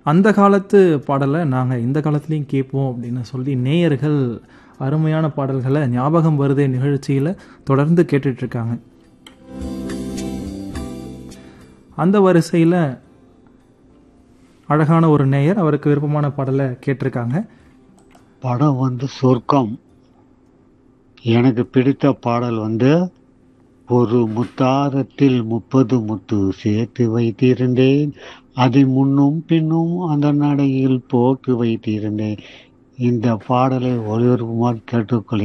அந்த காலத்து பாடலை நாங்கள் இந்த காலத்துலேயும் கேட்போம் அப்படின்னு சொல்லி நேயர்கள் அருமையான பாடல்களை ஞாபகம் வருதே நிகழ்ச்சியில் தொடர்ந்து கேட்டுட்ருக்காங்க அந்த வரிசையில் அழகான ஒரு நேயர் அவருக்கு விருப்பமான பாடலை கேட்டிருக்காங்க படம் வந்து சொர்க்கம் எனக்கு பிடித்த பாடல் வந்து ஒரு முத்தாரத்தில் முப்பது முத்து சேர்த்து வைத்திருந்தேன் அதை முன்னும் பின்னும் அந்த நடையில் போட்டு வைத்திருந்தேன் இந்த பாடலை ஒளிபரப்புமாறு கேட்டுக்கொள்கிறேன்